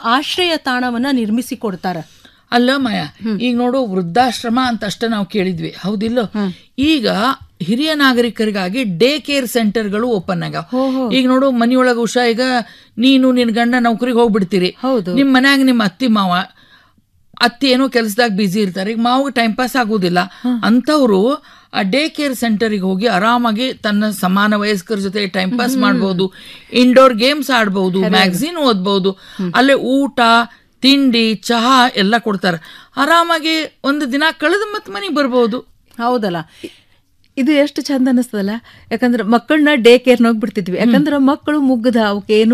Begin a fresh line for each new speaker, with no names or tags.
ಆಶ್ರಯ ತಾಣವನ್ನ ನಿರ್ಮಿಸಿ ಕೊಡ್ತಾರ
ಅಲ್ಲ ಮಾಯ ಈಗ ನೋಡು ವೃದ್ಧಾಶ್ರಮ ಅಂತ ಅಷ್ಟೇ ನಾವು ಕೇಳಿದ್ವಿ ಹೌದಿಲ್ಲ ಈಗ ಹಿರಿಯ ನಾಗರಿಕರಿಗಾಗಿ ಡೇ ಕೇರ್ ಸೆಂಟರ್ಗಳು ಓಪನ್ ಆಗ್ಯಾವ ಈಗ ನೋಡು ಮನಿಯೊಳಗ ಉಷಾ ಈಗ ನೀನು ನಿನ್ ಗಂಡ ನೌಕರಿಗೆ ಹೋಗ್ಬಿಡ್ತೀರಿ
ಹೌದು.
ನಿಮ್ ಮನ್ಯಾಗ ನಿಮ್ಮ ಅತ್ತಿ ಮಾವ ಅತ್ತಿ ಏನೋ ಕೆಲಸದಾಗ ಬ್ಯುಸಿ ಇರ್ತಾರೆ ಈಗ ಮಾವು ಟೈಮ್ ಪಾಸ್ ಆಗೋದಿಲ್ಲ ಅಂಥವ್ರು ಆ ಡೇ ಕೇರ್ ಸೆಂಟರಿಗೆ ಹೋಗಿ ಆರಾಮಾಗಿ ತನ್ನ ಸಮಾನ ವಯಸ್ಕರ ಜೊತೆ ಟೈಮ್ ಪಾಸ್ ಮಾಡ್ಬೋದು ಇಂಡೋರ್ ಗೇಮ್ಸ್ ಆಡ್ಬೋದು ಮ್ಯಾಗಝಿನ್ ಓದ್ಬೋದು ಅಲ್ಲೇ ಊಟ ತಿಂಡಿ ಚಹಾ ಎಲ್ಲ ಕೊಡ್ತಾರೆ ಆರಾಮಾಗಿ ಒಂದು ದಿನ ಕಳೆದು ಮತ್ತೆ ಮನೆಗೆ ಬರ್ಬೋದು
ಹೌದಲ್ಲ
ಇದು ಎಷ್ಟು ಚಂದ ಅನಿಸ್ತದಲ್ಲ ಯಾಕಂದ್ರೆ ಮಕ್ಕಳನ್ನ ಡೇ ಕೇರ್ ಹೋಗ್ಬಿಡ್ತಿದ್ವಿ ಯಾಕಂದ್ರೆ ಮಕ್ಕಳು ಮುಗ್ದ ಅವಕ್ಕೆ ಏನು